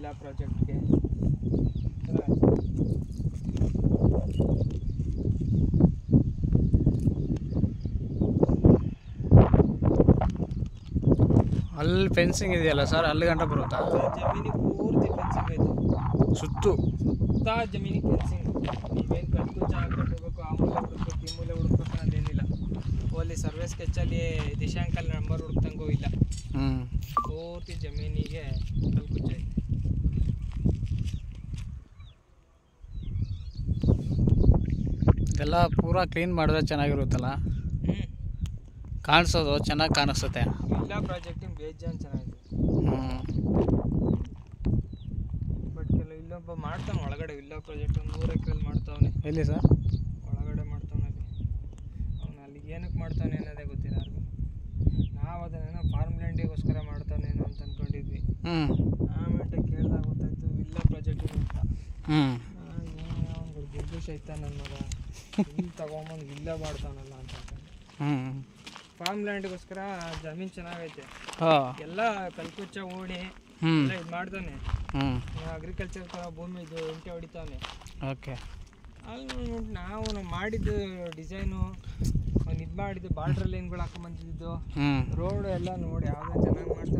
Villa ಪ್ರಾಜೆಕ್ಟ್ಗೆ ಅಲ್ಲಿ fencing ಇದೆಯಲ್ಲ sir ಅಲ್ಲಿ ಗಂಟ ಬರುತ್ತಾ ಜಮೀನಿಗೆ ಪೂರ್ತಿ ಫೆನ್ಸಿಂಗ್ ಐತೆ ಸುತ್ತು ಸುತ್ತ ಜಮೀನಿಗೆ ಫೆನ್ಸಿಂಗ್ ನೀವೇನು ಕಲ್ಕುಚ್ಚ ಹಾಕೊಂಡು ಹೋಗ್ಬೇಕು ಆ ಮೂಲೆ ಹುಡುಕ್ಬೇಕು ಈ ಮೂಲೆ ಹುಡುಕ್ಬೇಕು ಅನ್ನೋದೇನಿಲ್ಲ ಅಲ್ಲಿ ಸರ್ವೆ ಸ್ಕೆಚ್ಚಲ್ಲಿ ದಿಶಾಂಕಲ್ ನಂಬರ್ ಹುಡುಕ್ತಂಗೂ ಇಲ್ಲ ಹ್ಞೂ ಪೂರ್ತಿ ಜಮೀನಿಗೆ ಕಲ್ಕುಚ್ಚ ಐತೆ ಎಲ್ಲ ಪೂರಾ ಕ್ಲೀನ್ ಮಾಡಿದ್ರೆ ಚೆನ್ನಾಗಿರುತ್ತಲ್ಲ ಹ್ಞೂ ಕಾಣಿಸೋದು ಚೆನ್ನಾಗಿ ಕಾಣಿಸುತ್ತೆ ವಿಲ್ಲಾ ಪ್ರಾಜೆಕ್ಟಿಂಗ್ ಬೇಜಾನ್ ಚೆನ್ನಾಗಿದೆ ಹ್ಞೂ ಬಟ್ ಕೆಲವು ಇಲ್ಲೊಬ್ಬ ಮಾಡ್ತಾನೆ ಒಳಗಡೆ ವಿಲ್ಲಾ ಪ್ರಾಜೆಕ್ಟ್ ಒಂದು ನೂರು ಎಕರೆಲ್ಲಿ ಮಾಡ್ತಾವನೆ ಎಲ್ಲಿ ಸರ್ ಒಳಗಡೆ ಮಾಡ್ತಾವನೆ ಅಲ್ಲಿ ಅವನು ಅಲ್ಲಿಗೆ ಏನಕ್ಕೆ ಮಾಡ್ತಾನೆ ಅನ್ನೋದೇ ಗೊತ್ತಿಲ್ಲ ಯಾರಿಗೂ ನಾವು ಅದನ್ನೇನೋ ಫಾರ್ಮ್ ಲ್ಯಾಂಡಿಗೋಸ್ಕರ ಮಾಡ್ತಾನೇನೋ ಅಂತ ಅಂದ್ಕೊಂಡಿದ್ವಿ ಹ್ಞೂ ಆಮೇಲೆ ಕೇಳಿದಾಗ ಗೊತ್ತಾಯ್ತು ವಿಲ್ಲಾ ಪ್ರಾಜೆಕ್ಟ್ ಅಂತ ಹ್ಞೂ ಅವ್ನಿಗೆ ದುಡ್ಡು ಸಹಿತ ನನ್ನ ಮಗ ಇಲ್ಲಿ ತಗೊಂಬಂದು ವಿಲ್ಲಾ ಮಾಡ್ತಾನಲ್ಲ ಅಂತ ಅನ್ಕೊಂಡೆ. ಹ್ಞೂ ಫಾರ್ಮ್ ಲ್ಯಾಂಡ್ಗೋಸ್ಕರ ಜಮೀನು ಚೆನ್ನಾಗೈತೆ ಹಾಂ ಎಲ್ಲ ಕಲ್ಕುಚ್ಚ ಓಡಿ ಹ್ಞೂ ಎಲ್ಲ ಇದು ಮಾಡ್ತಾನೆ ಹ್ಞೂ ಅಗ್ರಿಕಲ್ಚರ್ ಥರ ಭೂಮಿ ಇದು ಇಂಟೆ ಹೊಡಿತಾವನೆ ಓಕೆ ಅಲ್ಲಿ ನೋಡ್ಬಿಟ್ಟು ನಾವು ನಾವು ಮಾಡಿದ್ದು ಡಿಸೈನು ಅವ್ನು ಇದು ಮಾಡಿದ್ದು ಬಾರ್ಡ್ರ್ ಲೈನ್ಗಳು ಹಾಕೊಂಬಂದಿದ್ದು ಹ್ಞೂ ರೋಡ್ ಎಲ್ಲ ನೋಡಿ ಯಾವುದೋ ಚೆನ್ನಾಗಿ ಮಾಡ್ತಾನೆ